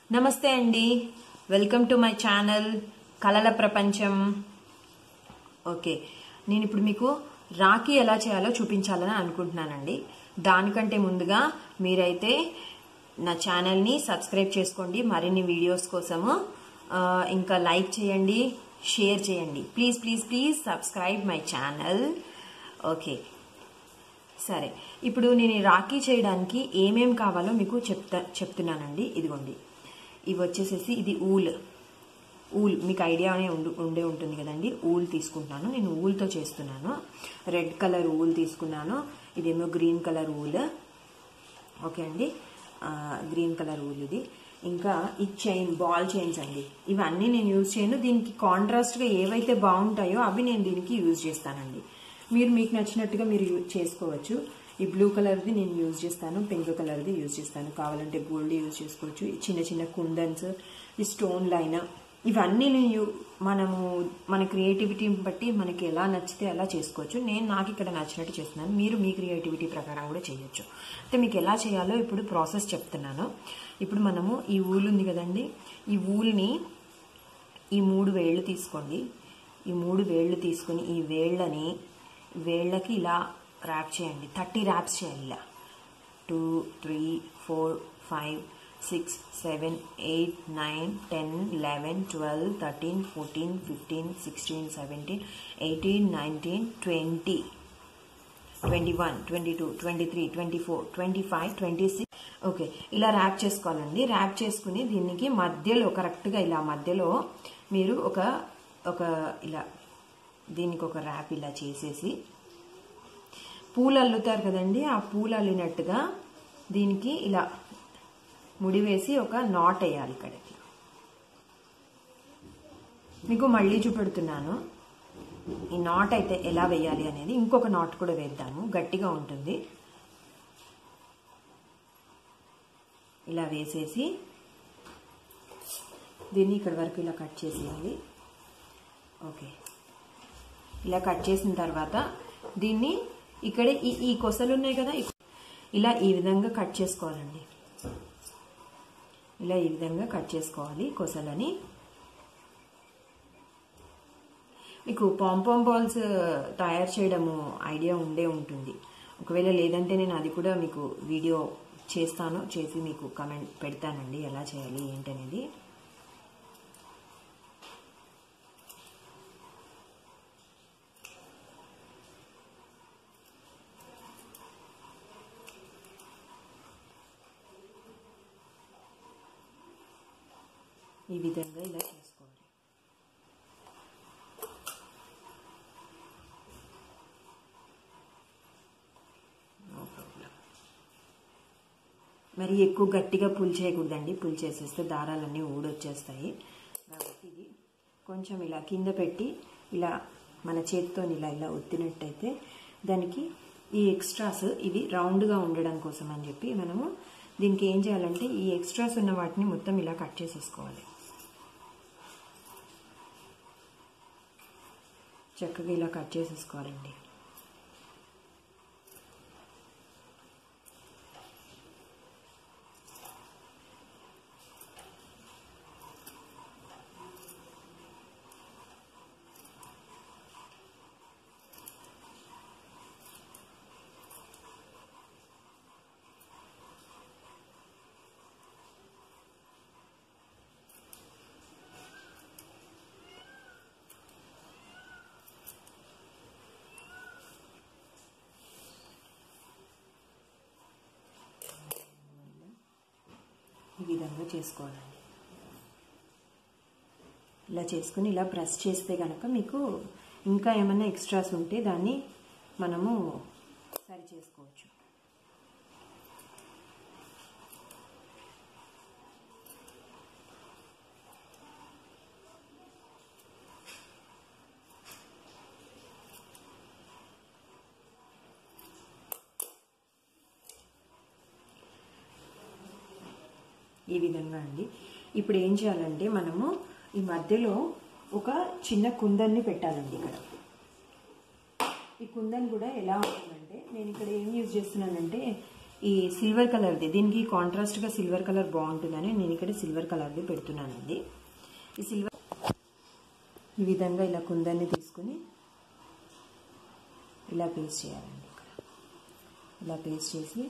నమస్తే అండి welcome to my channel కళల ప్రపంచం ఓకే నేను ఇప్పుడు మీకు రాఖీ ఎలా చేయాలో చూపించాలని అనుకుంటున్నానండి దానికంటే ముందుగా మీరైతే నా ఛానల్ని సబ్స్క్రైబ్ చేసుకోండి మరిన్ని వీడియోస్ కోసము ఆ, ఇంకా లైక్ చేయండి షేర్ చేయండి please please please subscribe my channel okay సరే ఇప్పుడు నేను ఈ రాఖీ చేయడానికి ఏమేం కావాలో మీకు చెప్తా చెప్తున్నానండి ఇదిగోండి ఇవి వచ్చేసేసి ఇది ఊల్ ఊల్ మీకు ఐడియానే ఉండు ఉండే ఉంటుంది కదండి ఊల్ తీసుకుంటున్నాను నేను ఊల్తో చేస్తున్నాను రెడ్ కలర్ ఊల్ తీసుకున్నాను ఇదేమో గ్రీన్ కలర్ ఊల్ ఓకే అండి ఆ, గ్రీన్ కలర్ ఊల్ ఇది ఇంకా ఈ చైన్ బాల్ చైన్స్ అండి ఇవన్నీ నేను యూజ్ చేయను దీనికి కాంట్రాస్ట్గా ఏవైతే బాగుంటాయో అవి నేను దీనికి యూజ్ చేస్తానండి మీరు మీకు నచ్చినట్టుగా మీరు యూజ్ చేసుకోవచ్చు ఈ బ్లూ కలర్ది నేను యూజ్ చేస్తాను పింక్ కలర్ది యూజ్ చేస్తాను కావాలంటే గోల్డ్ యూజ్ చేసుకోవచ్చు ఈ చిన్న చిన్న కుందన్స్ ఈ స్టోన్ లైన్ ఇవన్నీ నేను యూ- మనము మన క్రియేటివిటీని బట్టి మనకి ఎలా నచ్చితే అలా చేసుకోవచ్చు నేను నాకు ఇక్కడ నచ్చినట్టు చేస్తున్నాను మీరు మీ క్రియేటివిటీ ప్రకారం కూడా చేయొచ్చు అయితే మీకు ఎలా చేయాలో ఇప్పుడు ప్రాసెస్ చెప్తున్నాను ఇప్పుడు మనము ఈ ఊలు ఉంది కదండి ఈ ఊల్ని ఈ మూడు వేళ్ళు తీసుకోండి ఈ మూడు వేళ్ళు తీసుకొని ఈ వేళ్ళని వేళ్ళకి ఇలా ర్యాప్ చేయండి థర్టీ ర్యాప్స్ చేయాలి ఇలా two three four five six seven eight nine ten eleven twelve thirteen fourteen fifteen sixteen seventeen eighteen nineteen twenty twenty one twenty two twenty three twenty four twenty five twenty six okay ఇలా wrap చేసుకోవాలండి wrap చేసుకుని దీనికి మధ్యలో కరెక్ట్గా ఇలా మధ్యలో మీరు ఒక ఒక ఇలా దీనికి ఒక ర్యాప్ ఇలా చేసేసి పూలు అల్లుతారు కదండి ఆ పూలు అల్లినట్టుగా దీనికి ఇలా ముడివేసి ఒక నాట్ వేయాలి ఇక్కడికి మీకు మళ్ళీ చూపెడుతున్నాను ఈ నాట్ అయితే ఎలా వేయాలి అనేది ఇంకొక నాట్ కూడా వేద్దాము గట్టిగా ఉంటుంది ఇలా వేసేసి దీన్ని ఇక్కడ వరకు ఇలా కట్ చేసేయాలి ఓకే ఇలా కట్ చేసిన తర్వాత దీన్ని ఇక్కడ ఈ ఈ కొసలు ఉన్నాయి కదా ఈ- ఇలా ఈ విధంగా కట్ చేసుకోవాలండి ఇలా ఈ విధంగా కట్ చేసుకోవాలి కొసలని మీకు పాంపాం బాల్స్ తయారు చేయడము ఐడియా ఉండే ఉంటుంది ఒకవేళ లేదంటే నేను అది కూడా మీకు వీడియో చేస్తాను చేసి మీకు కమెంట్ పెడతానండి ఎలా చేయాలి ఏంటనేది ఈ విధంగా ఇలా చేసుకోవాలి నో ప్రాబ్లం మరి ఎక్కువ గట్టిగా పుల్ చేయకూడదండి పుల్ చేసేస్తే దారాలన్నీ ఊడొచ్చేస్తాయి కాబట్టి ఇది కొంచెం ఇలా కింద పెట్టి ఇలా మన చేతితో ఇలా ఇలా ఒత్తినట్టయితే దానికి ఈ ఎక్స్ట్రాస్ ఇవి రౌండ్గా ఉండడం కోసం అని చెప్పి మనము దీనికి ఏం చేయాలంటే ఈ ఎక్స్ట్రాస్ ఉన్న వాటిని మొత్తం ఇలా కట్ చేసేసుకోవాలి చక్కగా ఇలా కట్ చేసేసుకోవాలండి ఈ విధంగా చేసుకోవాలండి ఇలా చేసుకుని ఇలా ప్రెస్ చేస్తే కనుక మీకు ఇంకా ఏమైనా ఎక్స్ట్రాస్ ఉంటే దాన్ని మనము సరి చేసుకోవచ్చు ఈ విధంగా అండి ఇప్పుడు ఏం చేయాలంటే మనము ఈ మధ్యలో ఒక చిన్న కుందన్ని పెట్టాలండి ఇక్కడ ఈ కుందన్ కూడా ఎలా ఉంటుందంటే నేను ఇక్కడ ఏం యూజ్ చేస్తున్నానంటే ఈ సిల్వర్ కలర్ది దీనికి కాంట్రాస్ట్గా సిల్వర్ కలర్ బాగుంటుందని నేను ఇక్కడ సిల్వర్ కలర్ది పెడుతున్నానండి ఈ సిల్వర్ ఈ విధంగా ఇలా కుందాన్ని తీసుకుని ఇలా పేస్ట్ చేయాలండి ఇక్కడ ఇలా పేస్ట్ చేసి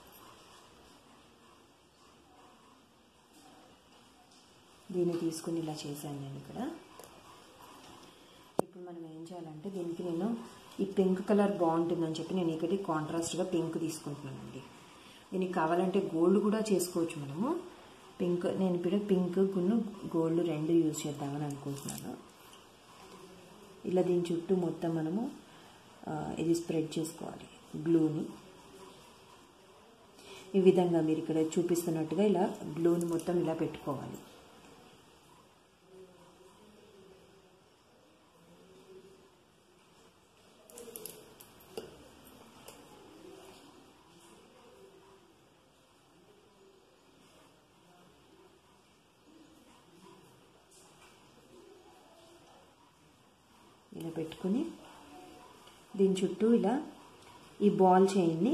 దీన్ని తీసుకుని ఇలా చేశాను నేను ఇక్కడ ఇప్పుడు మనం ఏం చేయాలంటే దీనికి నేను ఈ పింక్ కలర్ బాగుంటుందని చెప్పి నేను ఇక్కడ కాంట్రాస్ట్గా పింక్ తీసుకుంటున్నానండి దీనికి కావాలంటే గోల్డ్ కూడా చేసుకోవచ్చు మనము పింక్ నేను ఇప్పుడు పింక్ గున్ను గోల్డ్ రెండు యూజ్ చేద్దామని అనుకుంటున్నాను ఇలా దీని చుట్టూ మొత్తం మనము ఇది స్ప్రెడ్ చేసుకోవాలి గ్లూని ఈ విధంగా మీరు ఇక్కడ చూపిస్తున్నట్టుగా ఇలా గ్లూని మొత్తం ఇలా పెట్టుకోవాలి ఇలా పెట్టుకుని దీని చుట్టూ ఇలా ఈ బాల్ చైన్ని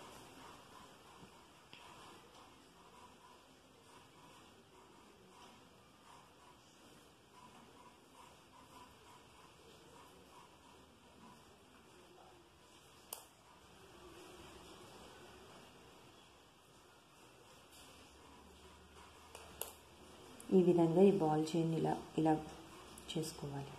ఈ విధంగా ఈ బాల్ చైన్ ఇలా ఇలా చేసుకోవాలి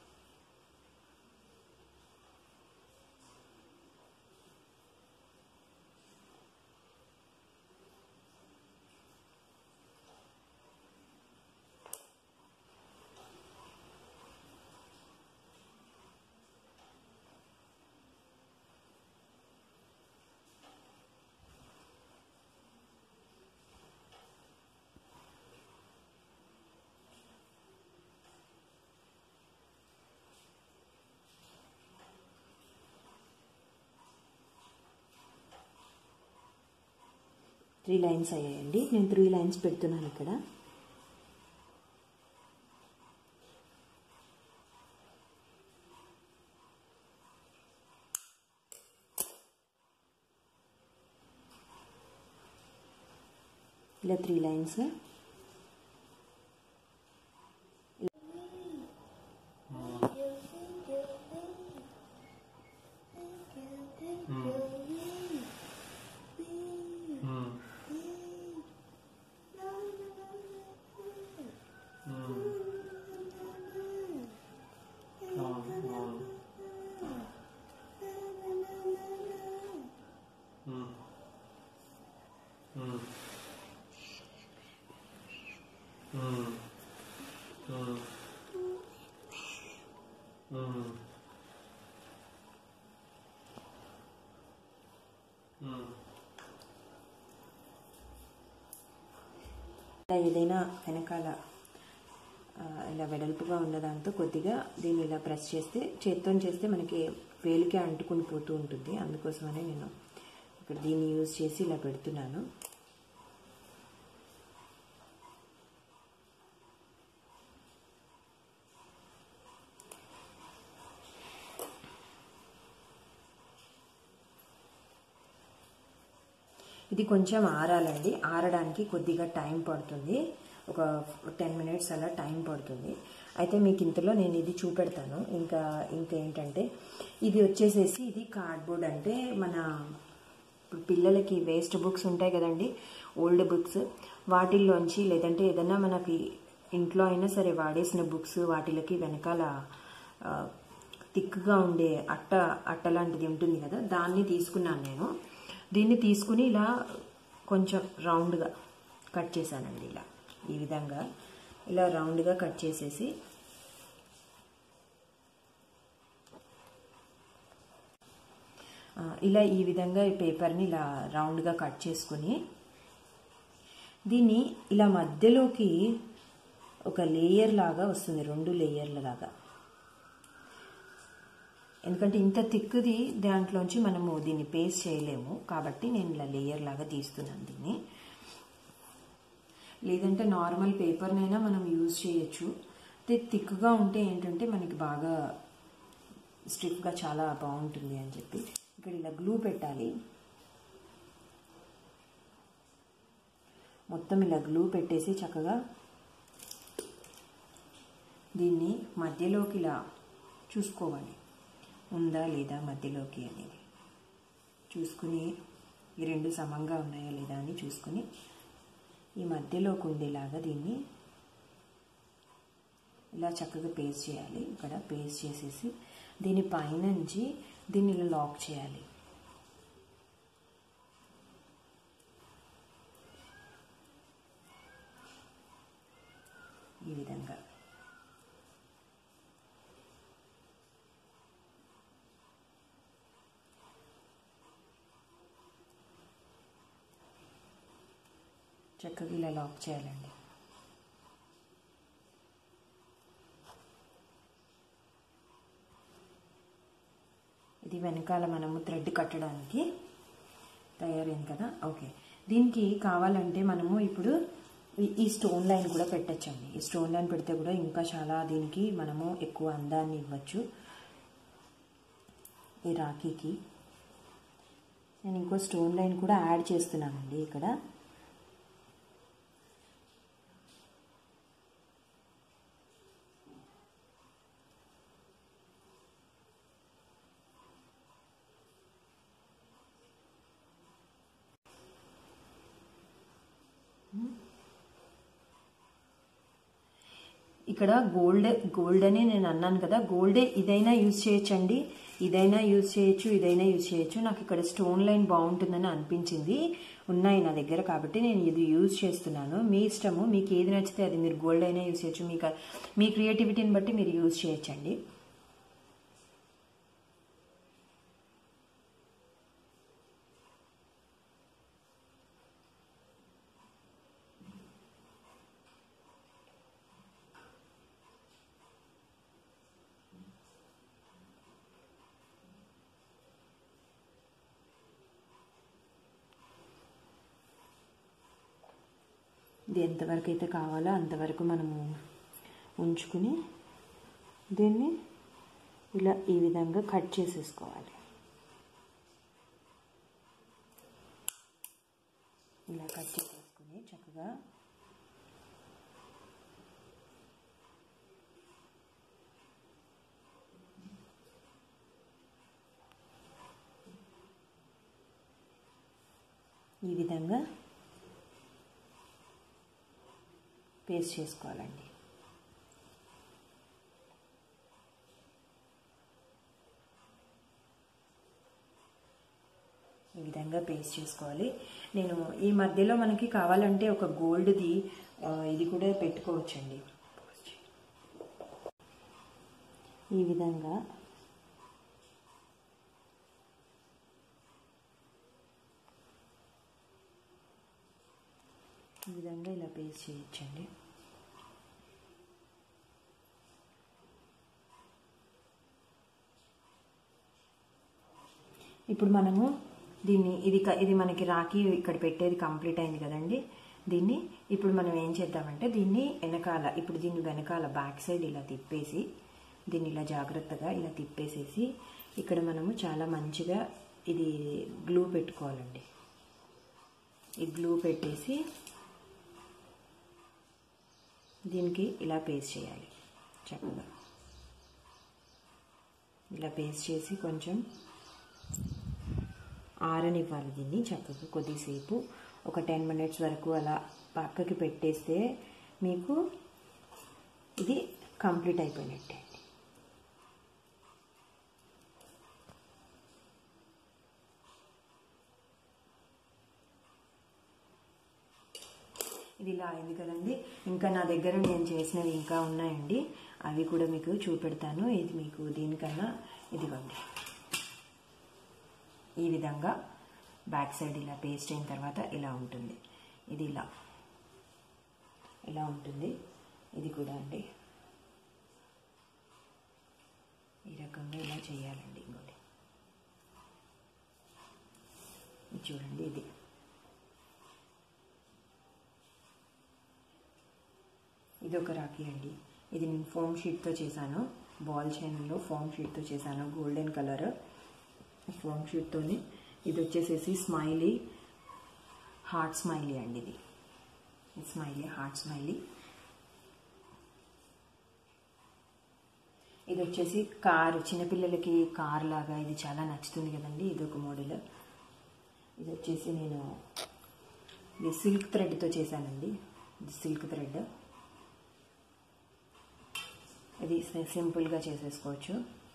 త్రీ లైన్స్ అయ్యాయండి నేను త్రీ లైన్స్ పెడుతున్నాను ఇక్కడ ఇలా త్రీ లైన్స్ ఇలా ఏదైనా వెనకాల ఆ, ఇలా వెడల్పుగా ఉన్నదాంతో కొద్దిగా దీన్ని ఇలా ప్రెస్ చేస్తే చేత్తో చేస్తే మనకి వేలికే అంటుకుని పోతూ ఉంటుంది అందుకోసమనే నేను ఇక్కడ దీన్ని యూజ్ చేసి ఇలా పెడుతున్నాను ఇది కొంచెం ఆరాలండి ఆరడానికి కొద్దిగా టైం పడుతుంది ఒక టెన్ మినిట్స్ అలా టైం పడుతుంది అయితే మీకు ఇంతలో నేను ఇది చూపెడతాను ఇంకా ఇంకా ఏంటంటే ఇది వచ్చేసేసి ఇది కార్డ్బోర్డ్ అంటే మన ఇప్పుడు పిల్లలకి వేస్ట్ బుక్స్ ఉంటాయి కదండి ఓల్డ్ బుక్స్ వాటిల్లోంచి లేదంటే ఏదైనా మనకి ఇంట్లో అయినా సరే వాడేసిన బుక్స్ వాటిలకి వెనకాల ఆ, థిక్గా ఉండే అట్ట అట్ట లాంటిది ఉంటుంది కదా దాన్ని తీసుకున్నాను నేను దీన్ని తీసుకుని ఇలా కొంచెం రౌండ్గా కట్ చేశానండి ఇలా ఈ విధంగా ఇలా రౌండ్గా కట్ చేసేసి ఆ, ఇలా ఈ విధంగా ఈ పేపర్ని ఇలా రౌండ్గా కట్ చేసుకుని దీన్ని ఇలా మధ్యలోకి ఒక లేయర్ లాగా వస్తుంది రెండు లేయర్ల లాగా ఎందుకంటే ఇంత తిక్కుది దాంట్లోంచి మనము దీన్ని పేస్ట్ చేయలేము కాబట్టి నేను ఇలా లేయర్ లాగా తీస్తున్నాను దీన్ని లేదంటే నార్మల్ పేపర్నైనా మనం యూజ్ చేయొచ్చు అయితే థిక్గా ఉంటే ఏంటంటే మనకి బాగా స్టిఫ్గా చాలా బాగుంటుంది అని చెప్పి ఇక్కడ ఇలా గ్లూ పెట్టాలి మొత్తం ఇలా గ్లూ పెట్టేసి చక్కగా దీన్ని మధ్యలోకి ఇలా చూసుకోవాలి ఉందా లేదా మధ్యలోకి అనేది చూసుకుని ఈ రెండు సమంగా ఉన్నాయా లేదా అని చూసుకుని ఈ మధ్యలోకి ఉండేలాగా దీన్ని ఇలా చక్కగా పేస్ట్ చేయాలి ఇక్కడ పేస్ట్ చేసేసి దీని పైనుంచి దీన్ని ఇలా లాక్ చేయాలి ఈ విధంగా చక్కగా ఇలా లాక్ చేయాలండి ఇది వెనకాల మనము థ్రెడ్ కట్టడానికి తయారైంది కదా ఓకే దీనికి కావాలంటే మనము ఇప్పుడు ఈ- ఈ స్టోన్ లైన్ కూడా పెట్టచ్చండి ఈ స్టోన్ లైన్ పెడితే కూడా ఇంకా చాలా దీనికి మనము ఎక్కువ అందాన్ని ఇవ్వచ్చు ఈ రాఖీకి నేను ఇంకో స్టోన్ లైన్ కూడా యాడ్ చేస్తున్నానండి ఇక్కడ ఇక్కడ గోల్డ్ గోల్డ్ అని నేను అన్నాను కదా గోల్డే ఇదైనా యూజ్ చేయొచ్చండి ఇదైనా యూజ్ చేయొచ్చు ఇదైనా యూజ్ చేయొచ్చు నాకు ఇక్కడ స్టోన్ లైన్ బాగుంటుందని అనిపించింది ఉన్నాయి నా దగ్గర కాబట్టి నేను ఇది యూజ్ చేస్తున్నాను మీ ఇష్టము మీకు ఏది నచ్చితే అది మీరు గోల్డ్ అయినా యూజ్ చేయొచ్చు మీకు మీ క్రియేటివిటీని బట్టి మీరు యూజ్ చేయొచ్చండి ఇది ఎంతవరకు అయితే కావాలో అంతవరకు మనము ఉంచుకుని దీన్ని ఇలా ఈ విధంగా కట్ చేసేసుకోవాలి ఇలా కట్ చేసేసుకుని చక్కగా ఈ విధంగా పేస్ట్ చేసుకోవాలండి ఈ విధంగా పేస్ట్ చేసుకోవాలి నేను ఈ మధ్యలో మనకి కావాలంటే ఒక గోల్డ్ది ఆ, ఇది కూడా పెట్టుకోవచ్చండి ఈ విధంగా ఈ విధంగా ఇలా పేస్ట్ చేయొచ్చండి ఇప్పుడు మనము దీన్ని ఇది క- ఇది మనకి రాఖీ ఇక్కడ పెట్టేది కంప్లీట్ అయింది కదండి దీన్ని ఇప్పుడు మనం ఏం చేద్దామంటే దీన్ని వెనకాల ఇప్పుడు దీన్ని వెనకాల బ్యాక్ సైడ్ ఇలా తిప్పేసి దీన్ని ఇలా జాగ్రత్తగా ఇలా తిప్పేసేసి ఇక్కడ మనము చాలా మంచిగా ఇది గ్లూ పెట్టుకోవాలండి ఈ గ్లూ పెట్టేసి దీనికి ఇలా పేస్ట్ చేయాలి చక్కగా ఇలా పేస్ట్ చేసి కొంచెం ఆరనివ్వాలి దీన్ని చక్కగా కొద్దిసేపు ఒక టెన్ మినిట్స్ వరకు అలా పక్కకి పెట్టేస్తే మీకు ఇది కంప్లీట్ అయిపోయినట్టే అండి ఇది ఇలా అయింది కదండి ఇంకా నా దగ్గర నేను చేసినవి ఇంకా ఉన్నాయండి అవి కూడా మీకు చూపెడతాను ఇది మీకు దీనికన్నా ఇదిగోండి ఈ విధంగా బ్యాక్ సైడ్ ఇలా పేస్ట్ అయిన తర్వాత ఇలా ఉంటుంది ఇది ఇలా ఇలా ఉంటుంది ఇది కూడా అండి ఈ రకంగా ఇలా చేయాలండి ఇంకోటి ఇది చూడండి ఇది ఇది ఒక రాఖీ అండి ఇది నేను ఫోమ్ షీట్తో చేశాను బాల్ చైన్లో ఫోమ్ షీట్తో చేశాను గోల్డెన్ కలర్ ఫోమ్ షీట్తోని ఇది వచ్చేసేసి స్మైలీ హార్ట్ స్మైలీ అండి ఇది స్మైలీ హార్ట్ స్మైలీ ఇది వచ్చేసి కారు చిన్నపిల్లలకి కార్ లాగా ఇది చాలా నచ్చుతుంది కదండి ఇది ఒక మోడల్ ఇది వచ్చేసి నేను ఇది సిల్క్ థ్రెడ్తో చేశానండి ఇది సిల్క్ థ్రెడ్ ఇది సింపుల్గా చేసేసుకోవచ్చు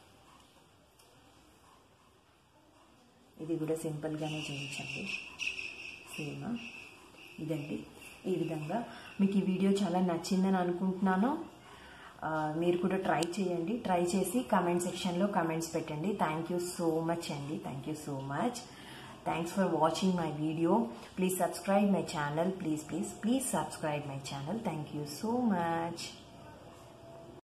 ఇది కూడా సింపుల్గానే చేయించండి సేమ్ ఇదండి ఈ విధంగా మీకు ఈ వీడియో చాలా నచ్చిందని అనుకుంటున్నాను ఆ, మీరు కూడా ట్రై చేయండి ట్రై చేసి కామెంట్ సెక్షన్లో కామెంట్స్ పెట్టండి థ్యాంక్ యూ సో మచ్ అండి thank you so much thanks for watching my video please subscribe my channel please please please subscribe my channel thank you so much